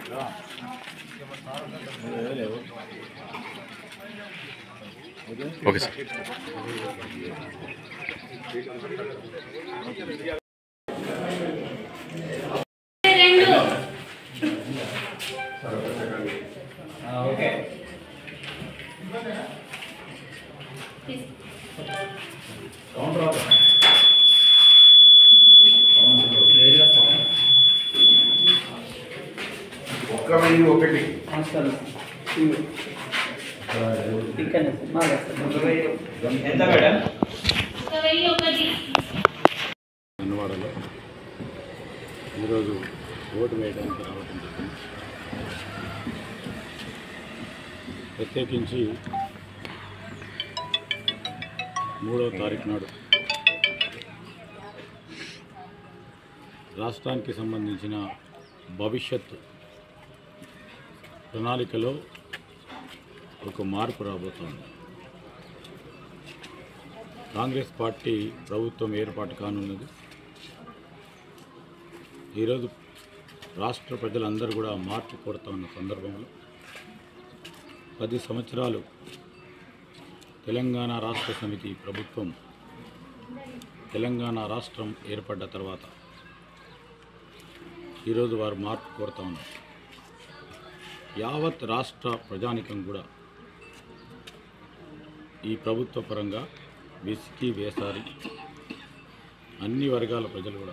okay sir ఒక్క వెయ్యి ఒకటి నమస్కారం ఇక్కడనే సార్ మాదే సార్ ఎంత మేడం వెయ్యి ఒకటి అన్నవాడలో ఈరోజు ఓటు వేయడానికి రావడం జరిగింది ప్రత్యేకించి మూడవ తారీఖు నాడు రాష్ట్రానికి సంబంధించిన భవిష్యత్ ప్రణాళికలో ఒక మార్పు రాబోతోంది కాంగ్రెస్ పార్టీ ప్రభుత్వం ఏర్పాటు కానున్నది ఈరోజు రాష్ట్ర ప్రజలందరూ కూడా మార్పు కోరుతా ఉన్న సందర్భంలో పది సంవత్సరాలు తెలంగాణ రాష్ట్ర సమితి ప్రభుత్వం తెలంగాణ రాష్ట్రం ఏర్పడ్డ తర్వాత ఈరోజు వారు మార్పు కోరుతా ఉన్నారు యావత్ రాష్ట్ర ప్రజానికం కూడా ఈ ప్రభుత్వ పరంగా విసికి వేసారి అన్ని వర్గాల ప్రజలు కూడా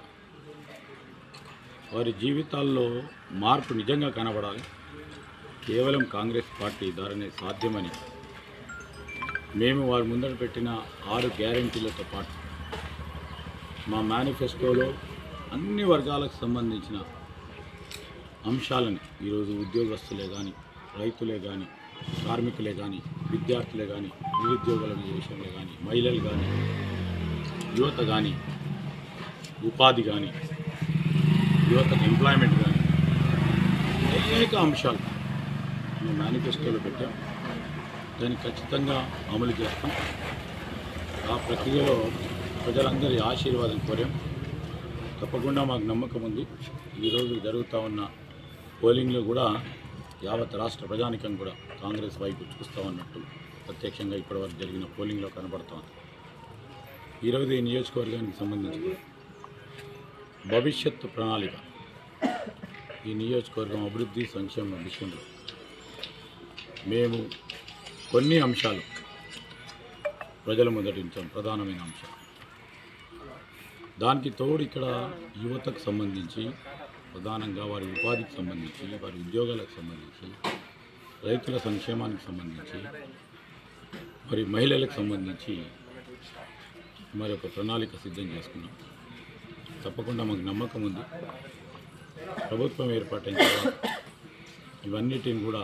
వారి జీవితాల్లో మార్పు నిజంగా కనబడాలి కేవలం కాంగ్రెస్ పార్టీ ద్వారానే సాధ్యమని మేము వారి ముందర పెట్టిన ఆరు గ్యారంటీలతో పాటు మా మేనిఫెస్టోలో అన్ని వర్గాలకు సంబంధించిన అంశాలను ఈరోజు ఉద్యోగస్తులే కానీ రైతులే కానీ కార్మికులే కానీ విద్యార్థులే కానీ నిరుద్యోగుల విషయంలో కానీ మహిళలు కానీ యువత కానీ ఉపాధి కానీ యువతకు ఎంప్లాయ్మెంట్ కానీ అనేక అంశాలు మేము మేనిఫెస్టోలో పెట్టాం దాన్ని ఖచ్చితంగా అమలు చేస్తాం ఆ ప్రక్రియలో ప్రజలందరి ఆశీర్వాదం కోరాం తప్పకుండా మాకు నమ్మకం ఉంది ఈరోజు జరుగుతూ ఉన్న పోలింగ్లో కూడా యావత్ రాష్ట్ర ప్రజానికం కూడా కాంగ్రెస్ వైపు చూస్తూ ఉన్నట్టు ప్రత్యక్షంగా ఇప్పటివరకు జరిగిన పోలింగ్లో కనబడుతూ ఉంది ఈరోజు ఈ నియోజకవర్గానికి సంబంధించి భవిష్యత్తు ప్రణాళిక ఈ నియోజకవర్గం అభివృద్ధి సంక్షేమ విషయంలో మేము కొన్ని అంశాలు ప్రజల ముందటించాం ప్రధానమైన అంశాలు దానికి తోడు ఇక్కడ యువతకు సంబంధించి ప్రధానంగా వారి ఉపాధికి సంబంధించి వారి ఉద్యోగాలకు సంబంధించి రైతుల సంక్షేమానికి సంబంధించి మరి మహిళలకు సంబంధించి మరి ఒక ప్రణాళిక సిద్ధం చేసుకున్నాం తప్పకుండా మాకు నమ్మకం ఉంది ప్రభుత్వం ఏర్పాటైన తర్వాత ఇవన్నిటిని కూడా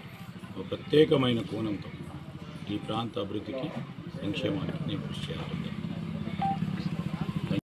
ఒక ప్రత్యేకమైన కోణంతో ఈ ప్రాంత అభివృద్ధికి సంక్షేమానికి నేను కృషి చేయాలి